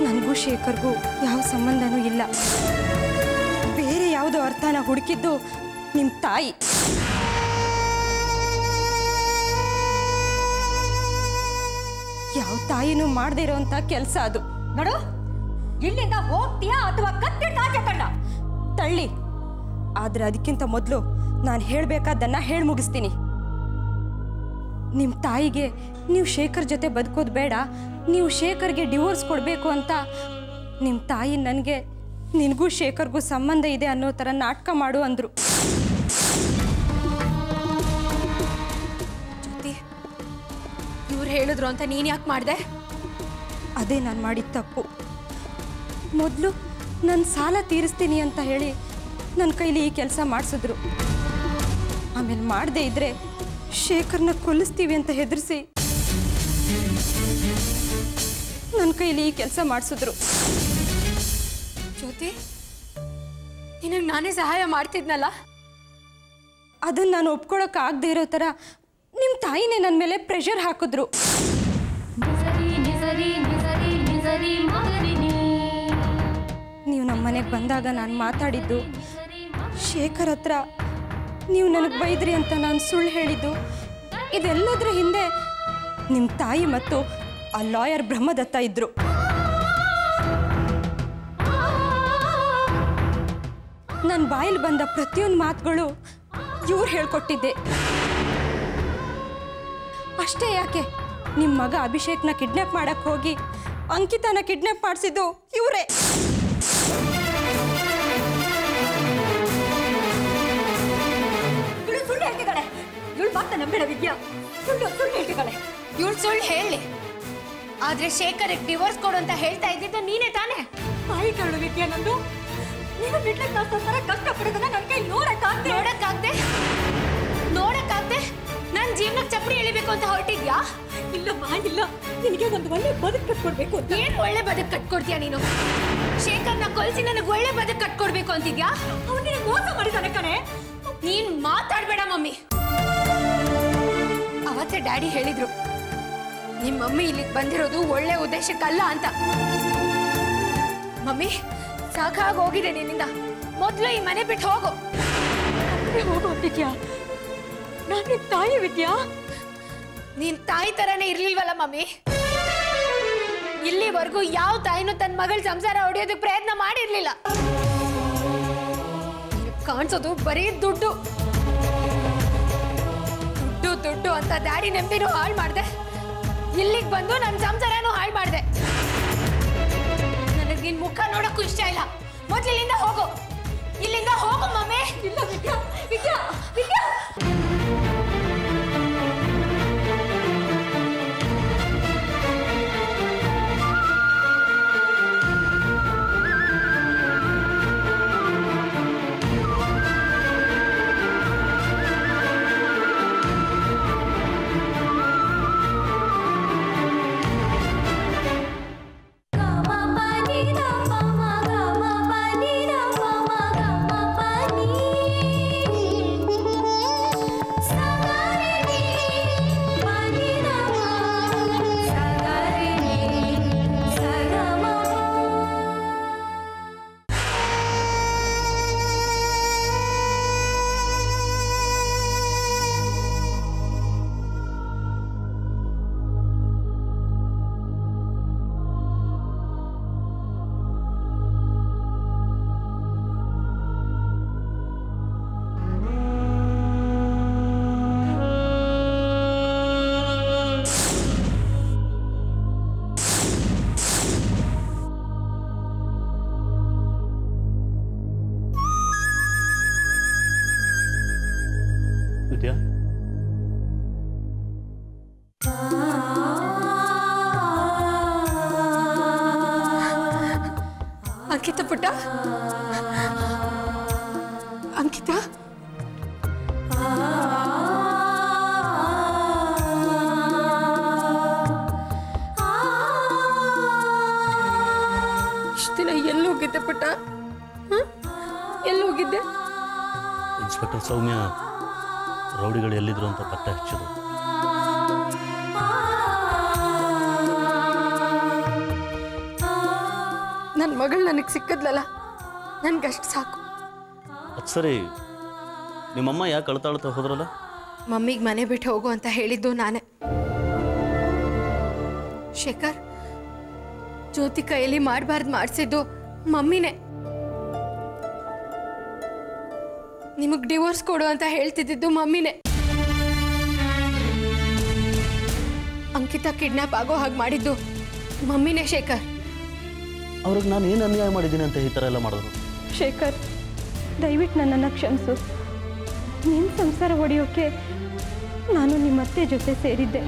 ನನಗೂ ಶೇಖರ್ಗೂ ಯಾವ ಸಂಬಂಧನೂ ಇಲ್ಲ ಬೇರೆ ಯಾವುದೋ ಅರ್ಥನ ಹುಡುಕಿದ್ದು ನಿಮ್ಮ ತಾಯಿ ಯಾವ ತಾಯಿನೂ ಮಾಡದೇ ಇರೋಂಥ ಕೆಲಸ ಅದು ನೋಡು ಇಲ್ಲಿಂದ ಹೋಗ್ತೀಯಾ ಅಥವಾ ಕತ್ತಿಟ್ಟು ಆಚೆ ಕಣ್ಣ ತಳ್ಳಿ ಆದ್ರೆ ಅದಕ್ಕಿಂತ ಮೊದಲು ನಾನು ಹೇಳಬೇಕಾದ್ದನ್ನ ಹೇಳಿ ಮುಗಿಸ್ತೀನಿ ನಿಮ್ಮ ತಾಯಿಗೆ ನೀವು ಶೇಖರ್ ಜೊತೆ ಬದುಕೋದು ಬೇಡ ನೀವು ಶೇಖರ್ಗೆ ಡಿವೋರ್ಸ್ ಕೊಡಬೇಕು ಅಂತ ನಿಮ್ಮ ತಾಯಿ ನನಗೆ ನಿನಗೂ ಶೇಖರ್ಗೂ ಸಂಬಂಧ ಇದೆ ಅನ್ನೋ ಥರ ನಾಟಕ ಮಾಡು ಅಂದರು ಜ್ಯೋತಿ ಇವ್ರು ಹೇಳಿದ್ರು ಅಂತ ನೀನ್ ಯಾಕೆ ಮಾಡ್ದೆ ಅದೇ ನಾನು ಮಾಡಿದ ತಪ್ಪು ಮೊದಲು ನನ್ನ ಸಾಲ ತೀರಿಸ್ತೀನಿ ಅಂತ ಹೇಳಿ ನನ್ನ ಕೈಲಿ ಈ ಕೆಲಸ ಮಾಡಿಸಿದ್ರು ಆಮೇಲೆ ಮಾಡದೇ ಇದ್ರೆ ಶೇಖರ್ನ ಕೊಲ್ಲಿಸ್ತೀವಿ ಅಂತ ಹೆದರಿಸಿ ನನ್ನ ಕೈಲಿ ಈ ಕೆಲಸ ಮಾಡಿಸಿದ್ರು ಜ್ಯೋತಿ ನಿನಗೆ ನಾನೇ ಸಹಾಯ ಮಾಡ್ತಿದ್ನಲ್ಲ ಅದನ್ನು ನಾನು ಒಪ್ಕೊಳಕ್ಕೆ ಆಗದೆ ಇರೋ ಥರ ನಿಮ್ಮ ತಾಯಿನೇ ನನ್ನ ಮೇಲೆ ಪ್ರೆಷರ್ ಹಾಕಿದ್ರು ನೀವು ನಮ್ಮ ಮನೆಗೆ ಬಂದಾಗ ನಾನು ಮಾತಾಡಿದ್ದು ಶೇಖರ್ ಹತ್ರ ನೀವು ನನಗೆ ಬೈದ್ರಿ ಅಂತ ನಾನು ಸುಳ್ಳು ಹೇಳಿದ್ದು ಇದೆಲ್ಲದರ ಹಿಂದೆ ನಿಮ್ಮ ತಾಯಿ ಮತ್ತು ಆ ಲಾಯರ್ ಬ್ರಹ್ಮದತ್ತ ಇದ್ರು ನನ್ನ ಬಾಯಲ್ಲಿ ಬಂದ ಪ್ರತಿಯೊಂದು ಮಾತುಗಳು ಇವ್ರು ಹೇಳ್ಕೊಟ್ಟಿದ್ದೆ ಅಷ್ಟೇ ಯಾಕೆ ನಿಮ್ಮ ಮಗ ಅಭಿಷೇಕ್ನ ಕಿಡ್ನಾಪ್ ಮಾಡಕ್ಕೆ ಹೋಗಿ ಅಂಕಿತನ ಕಿಡ್ನಾಪ್ ಮಾಡಿಸಿದ್ದು ಇವರೇ ಇವಳು ಸುಳ್ಳು ಹೇಳ್ತಿದ್ದಾಳೆ ಇವಳು ಮಾತ್ರ ನಂಬೇಡ ವಿದ್ಯಾ ಸುಳ್ಳು ಸುಳ್ಳು ಹೇಳ್ತಿದ್ದಾಳೆ ಇವಳು ಸುಳ್ಳು ಹೇಳಿ ಆದ್ರೆ ಶೇಖರ್ಗೆ ಡಿವೋರ್ಸ್ ಕೊಡು ಅಂತ ಹೇಳ್ತಾ ಇದ್ದಿದ್ದು ನೀನೇ ತಾನೇ ಬಾಯಿ ಕರಡು ವಿದ್ಯಾ ನಂದು ನೀನು ಬಿಡ್ಲಿಕ್ಕೆ ನಾಲ್ಕೋಸ್ಕರ ಕಷ್ಟ ಪಡೋದನ್ನ ನನ್ನ ಕೈ ನೋಡಕ್ಕಾಗ್ದೆ ನೋಡಕ್ಕಾಗ್ದೆ ನೋಡಕ್ಕಾಗ್ದೆ ನನ್ ಜೀವನಕ್ಕೆ ಚಪ್ಪಡಿ ಎಳಿಬೇಕು ಅಂತ ಹೊರಟಿದ್ಯಾ ಇಲ್ಲಮ್ಮ ಇಲ್ಲ ನಿನಗೆ ಒಂದು ಒಳ್ಳೆ ಬದುಕು ಕಟ್ಕೊಡ್ಬೇಕು ಅಂತ ಏನ್ ಒಳ್ಳೆ ಬದುಕ್ ಕಟ್ಕೊಡ್ತೀಯ ನೀನು ಶೇಖರ್ನ ಕೊಲ್ಸಿ ನನಗೆ ಒಳ್ಳೆ ಬದುಕ್ ಕಟ್ಕೊಡ್ಬೇಕು ಅಂತಿದ್ಯಾ ಅವನು ನಿನಗೆ ಮೋಸ ಮಾಡಿದಾನೆ ಕಣೆ ನೀನ್ ಮಾತಾಡ್ಬೇಡ ಮಮ್ಮಿ ಅವತ್ತೇ ಡ್ಯಾಡಿ ಹೇಳಿದ್ರು ನಿಮ್ ಮಮ್ಮಿ ಇಲ್ಲಿಗೆ ಬಂದಿರೋದು ಒಳ್ಳೆ ಉದ್ದೇಶಕ್ಕಲ್ಲ ಅಂತ ಮಮ್ಮಿ ಸಾಕಾಗಿ ಹೋಗಿದೆ ನಿನ್ನಿಂದ ಮೊದ್ಲು ಈ ಮನೆ ಬಿಟ್ಟು ಹೋಗು ಅಂದ್ರೆ ಹೋಗು ವಿದ್ಯಾ ನಾನು ನಿನ್ ತಾಯಿ ವಿದ್ಯಾ ನೀನ್ ತಾಯಿ ತರನೇ ಇರ್ಲಿಲ್ವಲ್ಲ ಮಮ್ಮಿ ಇಲ್ಲಿವರೆಗೂ ಯಾವ ತಾಯಿನೂ ತನ್ನ ಮಗಳ ಸಂಸಾರ ಹೊಡೆಯೋದಕ್ಕೆ ಪ್ರಯತ್ನ ಮಾಡಿರ್ಲಿಲ್ಲ ನಿನಗ್ ಕಾಣ್ಸೋದು ಬರೀ ದುಡ್ಡು ದುಡ್ಡು ದುಡ್ಡು ಅಂತ ಡ್ಯಾಡಿ ನೆಮ್ಮದಿನೂ ಹಾಳು ಮಾಡ್ದೆ ಇಲ್ಲಿಗೆ ಬಂದು ನನ್ನ ಸಂಸಾರನೂ ಹಾಳು ಮಾಡ್ದೆ ನನಗೆ ನಿನ್ ಮುಖ ನೋಡಕ್ಕೂ ಇಷ್ಟ ಇಲ್ಲ ಮೊದ್ಲು ಇಲ್ಲಿಂದ ಹೋಗು ಇಲ್ಲಿಂದ ಹೋಗು ಮಮ್ಮಿ ಇಲ್ಲ ವಿದ್ಯಾ ವಿದ್ಯಾ ವಿದ್ಯಾ ವಿದ್ಯಾ ಅಂಕಿತ ಪುಟ್ಟ ಅಂಕಿತ ಇಷ್ಟು ದಿನ ಎಲ್ಲೋಗಿದ್ದೆ ಪುಟ್ಟ ಹ? ಎಲ್ಲೋಗಿದ್ದೆ ಇನ್ಸ್ಪೆಕ್ಟರ್ ಸೌಮ್ಯ ರೌಡಿಗಳು ಎಲ್ಲಿದ್ರು ಅಂತ ಪತ್ತೆ ಹಚ್ಚಿದ್ರು ನನ್ನ ಮಗಳು ನನಗೆ ಸಿಕ್ಕದ್ಲಲ್ಲ ನನ್ಗಷ್ಟು ಸಾಕು ಅದು ಸರಿ ನಿಮ್ಮಮ್ಮ ಯಾಕೆ ಅಳ್ತಾ ಅಳ್ತಾ ಹೋದ್ರಲ್ಲ ಮಮ್ಮಿಗೆ ಮನೆ ಬಿಟ್ಟು ಹೋಗು ಅಂತ ಹೇಳಿದ್ದು ನಾನೇ ಶೇಖರ್ ಜ್ಯೋತಿ ಕೈಯಲ್ಲಿ ಮಾಡಬಾರ್ದು ಮಾಡಿಸಿದ್ದು ಮಮ್ಮಿನೇ ನಿಮಗೆ ಡಿವೋರ್ಸ್ ಕೊಡು ಅಂತ ಹೇಳ್ತಿದ್ದಿದ್ದು ಮಮ್ಮಿನೇ ಅಂಕಿತಾ ಕಿಡ್ನಾಪ್ ಆಗೋ ಹಾಗೆ ಮಾಡಿದ್ದು ಮಮ್ಮಿನೇ ಶೇಖರ್ ಅವ್ರಿಗೆ ನಾನು ಏನು ಅನ್ಯಾಯ ಮಾಡಿದ್ದೀನಿ ಅಂತ ಈ ಥರ ಎಲ್ಲ ಮಾಡಿದ್ರು ಶೇಖರ್ ದಯವಿಟ್ಟು ನನ್ನನ್ನು ಕ್ಷಮಿಸು ನಿನ್ನ ಸಂಸಾರ ಹೊಡೆಯೋಕೆ ನಾನು ನಿಮ್ಮ ಅತ್ತೆ ಜೊತೆ ಸೇರಿದ್ದೆ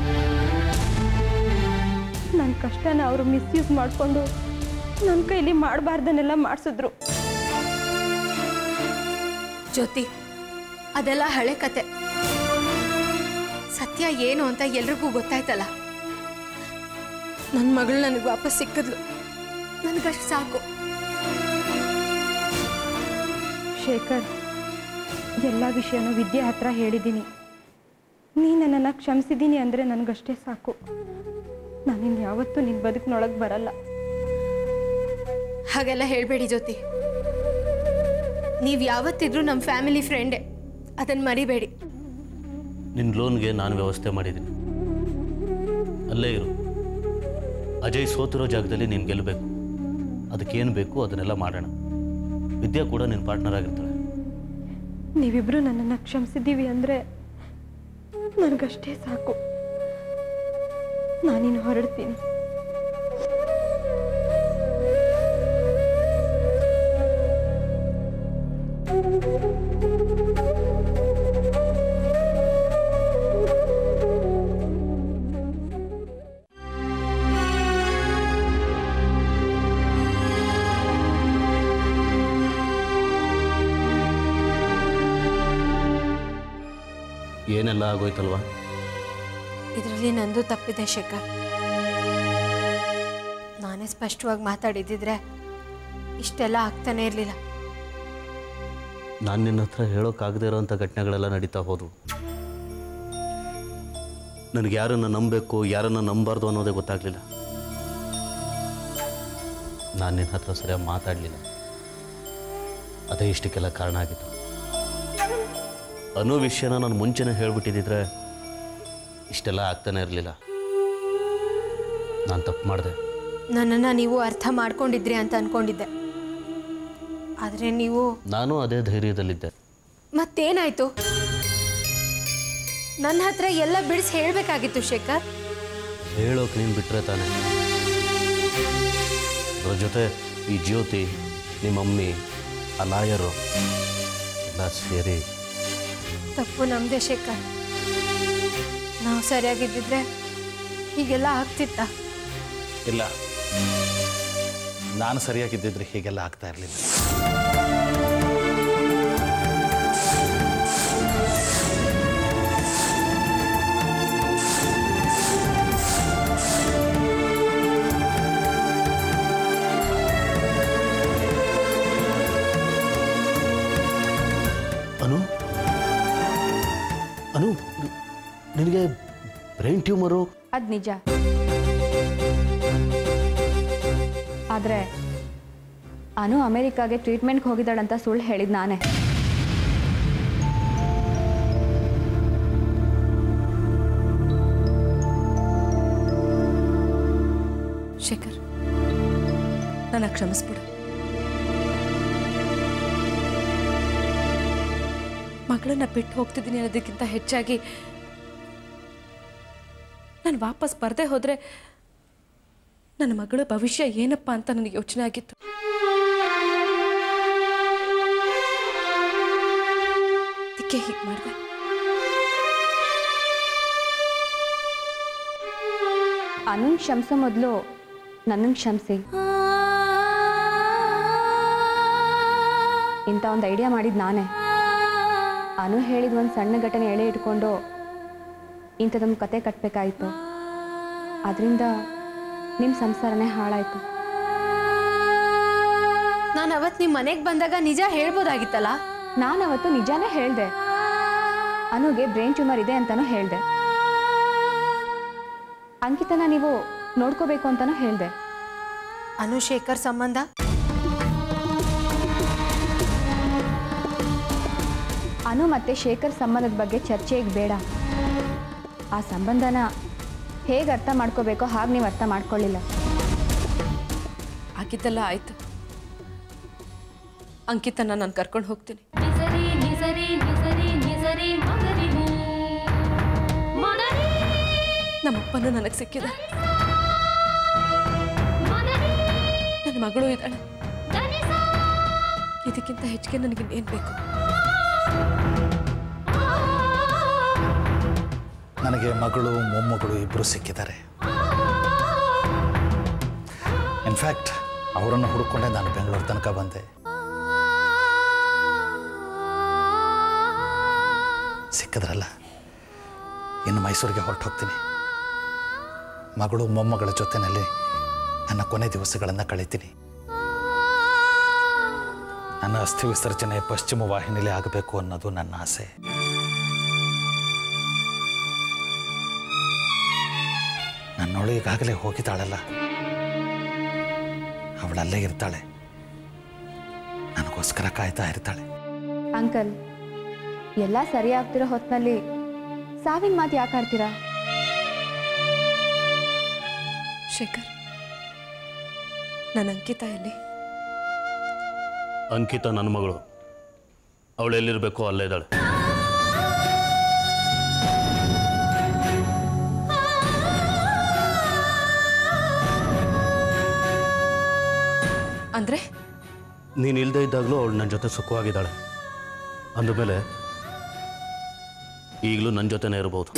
ನನ್ನ ಕಷ್ಟನ ಅವರು ಮಿಸ್ಯೂಸ್ ಮಾಡಿಕೊಂಡು ನನ್ನ ಕೈಲಿ ಮಾಡಬಾರ್ದನ್ನೆಲ್ಲ ಮಾಡಿಸಿದ್ರು ಜ್ಯೋತಿ ಅದೆಲ್ಲ ಹಳೆ ಕತೆ ಸತ್ಯ ಏನು ಅಂತ ಎಲ್ರಿಗೂ ಗೊತ್ತಾಯ್ತಲ್ಲ ನನ್ನ ಮಗಳು ನನಗೆ ವಾಪಸ್ ಸಿಕ್ಕಿದ್ಲು ನನಗಷ್ಟು ಸಾಕು ಶೇಖರ್ ಎಲ್ಲ ವಿಷಯನೂ ವಿದ್ಯೆ ಹತ್ರ ಹೇಳಿದ್ದೀನಿ ನೀ ನನ್ನನ್ನು ಕ್ಷಮಿಸಿದ್ದೀನಿ ಅಂದರೆ ನನಗಷ್ಟೇ ಸಾಕು ನಾನಿನ್ ಯಾವತ್ತೂ ನಿನ್ನ ಬದುಕಿನೊಳಗೆ ಬರಲ್ಲ ಹಾಗೆಲ್ಲ ಹೇಳಬೇಡಿ ಜ್ಯೋತಿ ನೀವು ಯಾವತ್ತಿದ್ರೂ ನಮ್ಮ ಫ್ಯಾಮಿಲಿ ಫ್ರೆಂಡೇ ಅದನ್ನು ಮರಿಬೇಡಿ ನಿನ್ನ ಲೋನ್ಗೆ ನಾನು ವ್ಯವಸ್ಥೆ ಮಾಡಿದ್ದೀನಿ ಅಲ್ಲೇ ಇರು ಅಜಯ್ ಸೋತಿರೋ ಜಾಗದಲ್ಲಿ ನೀನು ಗೆಲ್ಲಬೇಕು ಅದಕ್ಕೇನು ಬೇಕು ಅದನ್ನೆಲ್ಲ ಮಾಡೋಣ ವಿದ್ಯಾ ಕೂಡ ನಿನ್ನ ಪಾರ್ಟ್ನರ್ ಆಗಿರ್ತಾಳೆ ನೀವಿಬ್ಬರು ನನ್ನನ್ನು ಕ್ಷಮಿಸಿದ್ದೀವಿ ಅಂದರೆ ನನಗಷ್ಟೇ ಸಾಕು ನಾನಿನ್ನು ಹೊರಡ್ತೀನಿ ಏನೆಲ್ಲ ಆಗೋಯ್ತಲ್ವಾ ಇದರಲ್ಲಿ ನಂದು ತಪ್ಪಿದೆ ಶೇಖರ್ ನಾನೇ ಸ್ಪಷ್ಟವಾಗಿ ಮಾತಾಡಿದ್ದಿದ್ರೆ ಇಷ್ಟೆಲ್ಲ ಆಗ್ತಾನೆ ಇರಲಿಲ್ಲ ನಾನು ನಿನ್ನ ಹತ್ರ ಹೇಳೋಕ್ಕಾಗದೇ ಇರೋವಂಥ ಘಟನೆಗಳೆಲ್ಲ ನಡೀತಾ ಹೋದವು ನನಗೆ ಯಾರನ್ನು ನಂಬಬೇಕು ಯಾರನ್ನು ನಂಬಾರ್ದು ಅನ್ನೋದೇ ಗೊತ್ತಾಗಲಿಲ್ಲ ನಾನು ನಿನ್ನ ಹತ್ರ ಸರಿಯಾಗಿ ಮಾತಾಡಲಿಲ್ಲ ಅದೇ ಇಷ್ಟಕ್ಕೆಲ್ಲ ಕಾರಣ ಆಗಿತ್ತು ಅನ್ನೋ ವಿಷಯನ ನಾನು ಮುಂಚೆನೇ ಹೇಳ್ಬಿಟ್ಟಿದ್ದಿದ್ರೆ ಇಷ್ಟೆಲ್ಲ ಆಗ್ತಾನೆ ಇರಲಿಲ್ಲ ನಾನು ತಪ್ಪು ಮಾಡಿದೆ ನನ್ನನ್ನು ನೀವು ಅರ್ಥ ಮಾಡ್ಕೊಂಡಿದ್ರಿ ಅಂತ ಅನ್ಕೊಂಡಿದ್ದೆ ಆದರೆ ನೀವು ನಾನು ಅದೇ ಧೈರ್ಯದಲ್ಲಿದ್ದೆ ಮತ್ತೇನಾಯ್ತು ನನ್ನ ಹತ್ರ ಎಲ್ಲ ಬಿಡಿಸಿ ಹೇಳಬೇಕಾಗಿತ್ತು ಶೇಖರ್ ಹೇಳೋಕೆ ನೀನು ಬಿಟ್ಟರೆ ತಾನೆ ಅದ್ರ ಜೊತೆ ಈ ಜ್ಯೋತಿ ನಿಮ್ಮ ಮಮ್ಮಿ ಆ ಲಾಯರು ಎಲ್ಲ ಸೇರಿ ತಪ್ಪು ನಮ್ಮದೇ ಶೇಖರ್ ನಾವು ಸರಿಯಾಗಿದ್ದಿದ್ರೆ ಹೀಗೆಲ್ಲ ಆಗ್ತಿತ್ತ ಇಲ್ಲ ನಾನು ಸರಿಯಾಗಿದ್ದಿದ್ರೆ ಹೀಗೆಲ್ಲ ಆಗ್ತಾ ಇರಲಿಲ್ಲ ಅನು ಅನು ನಿನಗೆ ಬ್ರೈನ್ ಟ್ಯೂಮರು ಅದು ನಿಜ ಆದರೆ ಅನು ಅಮೇರಿಕಾಗೆ ಟ್ರೀಟ್ಮೆಂಟ್ಗೆ ಹೋಗಿದ್ದಾಳಂತ ಸುಳ್ಳು ಹೇಳಿದ್ ನಾನೇ ಶೇಖರ್ ನನ್ನ ಕ್ಷಮಿಸ್ಬಿಡು ಮಗಳನ್ನ ಬಿಟ್ಟು ಹೋಗ್ತಿದ್ದೀನಿ ಅನ್ನೋದಕ್ಕಿಂತ ಹೆಚ್ಚಾಗಿ ನಾನು ವಾಪಸ್ ಬರದೇ ಹೋದರೆ ನನ್ನ ಮಗಳ ಭವಿಷ್ಯ ಏನಪ್ಪ ಅಂತ ನನಗೆ ಯೋಚನೆ ಆಗಿತ್ತು ಅದಕ್ಕೆ ಹೀಗೆ ಮಾಡಿದೆ ಅನುನ್ ಕ್ಷಮಿಸೋ ಮೊದಲು ನನ್ನನ್ನು ಕ್ಷಮಿಸಿ ಇಂಥ ಒಂದು ಐಡಿಯಾ ಮಾಡಿದ್ದು ನಾನೇ ಅನು ಹೇಳಿದ ಒಂದು ಸಣ್ಣ ಘಟನೆ ಎಳೆ ಇಟ್ಕೊಂಡು ಇಂಥದೊಂದು ಕತೆ ಕಟ್ಟಬೇಕಾಯಿತು ಅದರಿಂದ ನಿಮ್ಮ ಸಂಸಾರನೇ ಹಾಳಾಯಿತು ನಾನು ಅವತ್ತು ನಿಮ್ಮ ಮನೆಗೆ ಬಂದಾಗ ನಿಜ ಹೇಳ್ಬೋದಾಗಿತ್ತಲ್ಲ ನಾನು ಅವತ್ತು ನಿಜಾನೇ ಹೇಳಿದೆ ಅನುಗೆ ಬ್ರೈನ್ ಟ್ಯೂಮರ್ ಇದೆ ಅಂತಲೂ ಹೇಳಿದೆ ಅಂಕಿತನ ನೀವು ನೋಡ್ಕೋಬೇಕು ಅಂತಲೂ ಹೇಳಿದೆ ಅನುಶೇಖರ್ ಸಂಬಂಧ ಅನು ಮತ್ತು ಶೇಖರ್ ಸಂಬಂಧದ ಬಗ್ಗೆ ಚರ್ಚೆ ಈಗ ಬೇಡ ಆ ಸಂಬಂಧನ ಹೇಗೆ ಅರ್ಥ ಮಾಡ್ಕೋಬೇಕೋ ಹಾಗೆ ನೀವು ಅರ್ಥ ಮಾಡ್ಕೊಳ್ಳಿಲ್ಲ ಆಗಿದ್ದೆಲ್ಲ ಆಯ್ತು ಅಂಕಿತನ ನಾನು ಕರ್ಕೊಂಡು ಹೋಗ್ತೀನಿ ನಿಸರಿ ನಿಸರಿ ನಿಸರಿ ನಿಸರಿ ಮಗರಿವು ಮನರಿ ನಮ್ಮಪ್ಪನೂ ನನಗೆ ಸಿಕ್ಕಿದ ಮನರಿ ನನ್ನ ಮಗಳು ಇದ್ದಾಳೆ ದನಿಸ ಇದಕ್ಕಿಂತ ಹೆಚ್ಚಿಗೆ ನನಗಿನ್ನೇನು ಬೇಕು ನನಗೆ ಮಗಳು ಮೊಮ್ಮಗಳು ಇಬ್ಬರು ಸಿಕ್ಕಿದ್ದಾರೆ ಇನ್ಫ್ಯಾಕ್ಟ್ ಅವರನ್ನು ಹುಡುಕೊಂಡೆ ನಾನು ಬೆಂಗಳೂರು ತನಕ ಬಂದೆ ಸಿಕ್ಕಿದ್ರಲ್ಲ ಇನ್ನು ಮೈಸೂರಿಗೆ ಹೊರಟು ಹೋಗ್ತೀನಿ ಮಗಳು ಮೊಮ್ಮಗಳ ಜೊತೆಯಲ್ಲಿ ನನ್ನ ಕೊನೆ ದಿವಸಗಳನ್ನು ಕಳೀತೀನಿ ನನ್ನ ಅಸ್ಥಿ ವಿಸರ್ಜನೆ ಪಶ್ಚಿಮ ವಾಹಿನಿಲಿ ಆಗಬೇಕು ಅನ್ನೋದು ನನ್ನ ಆಸೆ ನನ್ನೋಳು ಈಗಾಗಲೇ ಹೋಗಿದ್ದಾಳಲ್ಲ ಅವಳಲ್ಲೇ ಇರ್ತಾಳೆ ನನಗೋಸ್ಕರ ಕಾಯ್ತಾ ಇರ್ತಾಳೆ ಅಂಕಲ್ ಎಲ್ಲ ಸರಿ ಆಗ್ತಿರೋ ಹೊತ್ತಿನಲ್ಲಿ ಸಾವಿನ ಮಾತು ಯಾಕೆ ಆಡ್ತೀರಾ ಶೇಖರ್ ನನ್ನ ಅಂಕಿತ ಎಲ್ಲಿ ಅಂಕಿತ ನನ್ನ ಮಗಳು ಅವಳು ಎಲ್ಲಿರಬೇಕೋ ಅಲ್ಲೇ ಇದ್ದಾಳೆ ಅಂದರೆ ನೀನು ಇಲ್ಲದೇ ಇದ್ದಾಗಲೂ ಅವಳು ನನ್ನ ಜೊತೆ ಸುಖವಾಗಿದ್ದಾಳೆ ಅಂದಮೇಲೆ ಈಗಲೂ ನನ್ನ ಜೊತೆನೇ ಇರ್ಬೋದು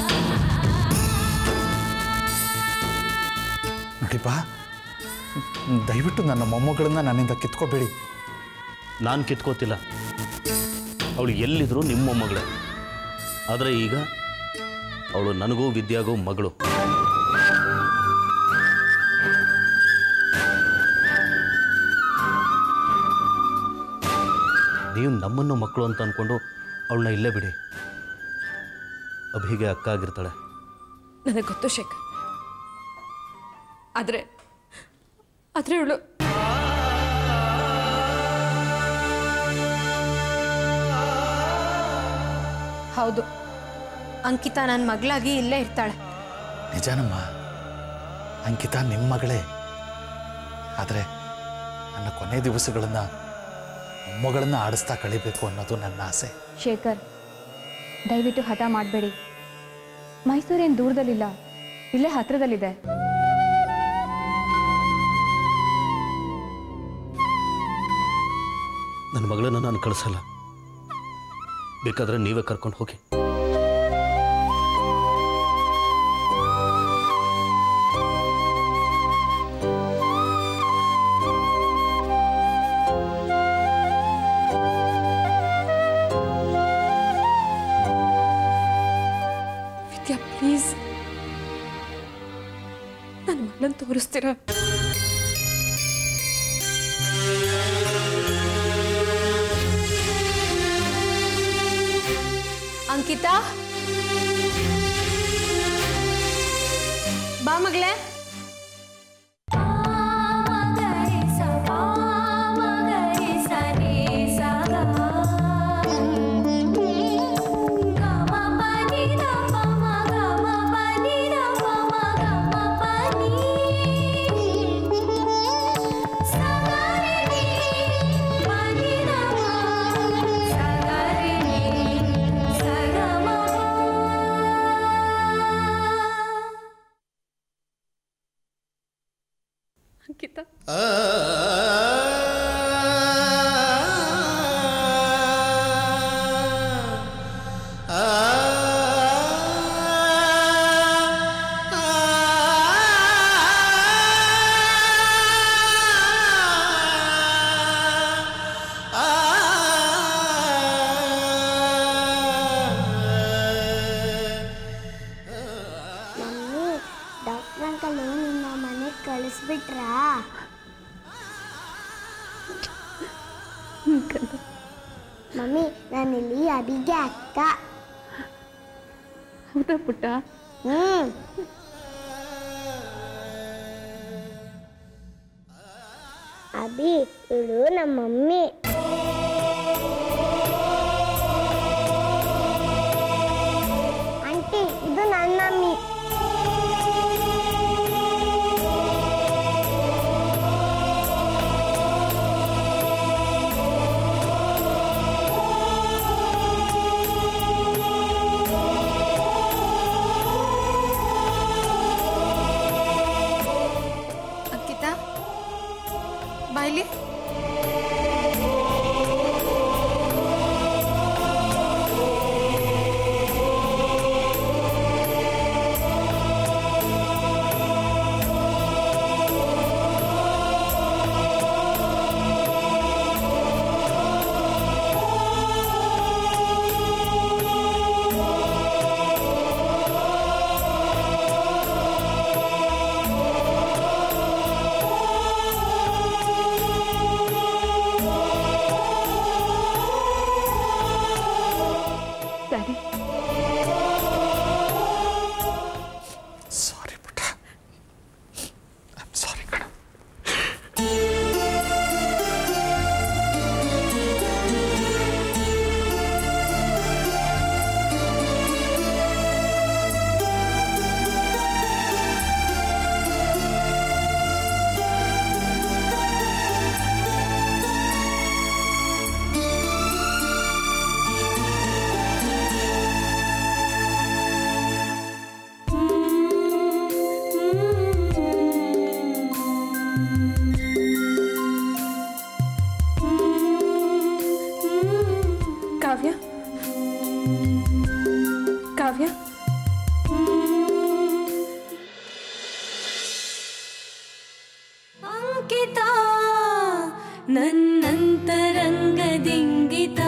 ನೋಡಿಪ್ಪ ದಯವಿಟ್ಟು ನನ್ನ ಮೊಮ್ಮಗಳನ್ನ ನನ್ನಿಂದ ಕಿತ್ಕೋಬೇಡಿ ನಾನು ಕಿತ್ಕೋತಿಲ್ಲ ಅವಳು ಎಲ್ಲಿದ್ರು ನಿಮ್ಮ ಮೊಮ್ಮಗಳೇ ಆದರೆ ಈಗ ಅವಳು ನನಗೂ ವಿದ್ಯಾಗೂ ಮಗಳು ನೀವು ನಮ್ಮನ್ನು ಮಕ್ಕಳು ಅಂತ ಅಂದ್ಕೊಂಡು ಅವಳನ್ನ ಇಲ್ಲೇ ಬಿಡಿ ಅಭಿಗೆ ಅಕ್ಕ ಆಗಿರ್ತಾಳೆ ನನಗೆ ಗೊತ್ತು ಶೇಖರ್ ಆದರೆ ಆದರೆ ಇವಳು ಹೌದು ಅಂಕಿತಾ ನನ್ನ ಮಗಳಾಗಿ ಇಲ್ಲೇ ಇರ್ತಾಳೆ ನಿಜಾನಮ್ಮ ಅಂಕಿತಾ ನಿಮ್ಮ ಮಗಳೇ ಆದರೆ ನನ್ನ ಕೊನೆ ದಿವಸಗಳನ್ನು ಮೊಮ್ಮಗಳನ್ನ ಆಡಿಸ್ತಾ ಕಳಿಬೇಕು ಅನ್ನೋದು ನನ್ನ ಆಸೆ ಶೇಖರ್ ದಯವಿಟ್ಟು ಹಠ ಮಾಡಬೇಡಿ ಮೈಸೂರೇನು ದೂರದಲ್ಲಿಲ್ಲ ಇಲ್ಲೇ ಹತ್ರದಲ್ಲಿದೆ ನನ್ನ ಮಗಳನ್ನ ನಾನು ಕಳಿಸಲ್ಲ ಬೇಕಾದರೆ ನೀವೇ ಕರ್ಕೊಂಡು ಹೋಗಿ ವಿದ್ಯಾ ಪ್ಲೀಸ್ ನನ್ನ ಮಗಳನ್ನ ತೋರಿಸ್ತೀರಾ ಅಂಕಿತಾ ಬಾ ಮಗಳೇ ಮಗರಿ ಸಪಾ ಮಗರಿ ಸನಿ ಸಗ ಗಮ ಪನಿ ದ ಪಮ ಗಮ ಪನಿ ದ ಪಮ ಗಮ ಪನಿ ಸಗರಿ ನಿ ಪನಿ ದ ಸಗರಿ ನಿ ಸಗಮ ಅಂಕಿತಾ ಮಮ್ಮಿ ಡಾಕ್ಟರ್ ಅಂಕಲ್ ನಿನ್ನ ಮನೆಗೆ ಕಳಿಸ್ಬಿಟ್ರಾ ಮಮ್ಮಿ ನಾನಿಲ್ಲಿ ಅಬಿಗೆ ಅಕ್ಕ ಹೌದಾ ಪುಟ್ಟ ಹ್ಮ್ ಅಭಿ ಇವಳು ನಮ್ಮ ಮಮ್ಮಿ ಆಂಟಿ ಇದು ನನ್ನ ಮಮ್ಮಿ ಅಂಕಿತಾ ಬಾಯ್ಲಿ ಡ್ಯಾಡಿ ಸಾರಿ ಪುಟ್ಟ ಸಾರಿ ಕಣ ಕಾವ್ಯ ಕಾವ್ಯ ಅಂಕಿತ ನನ್ನಂತರಂಗದಿಂಗಿತ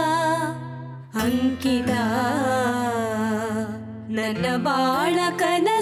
ಅಂಕಿತ ನನ್ನ ಬಾಳ ಕನಸ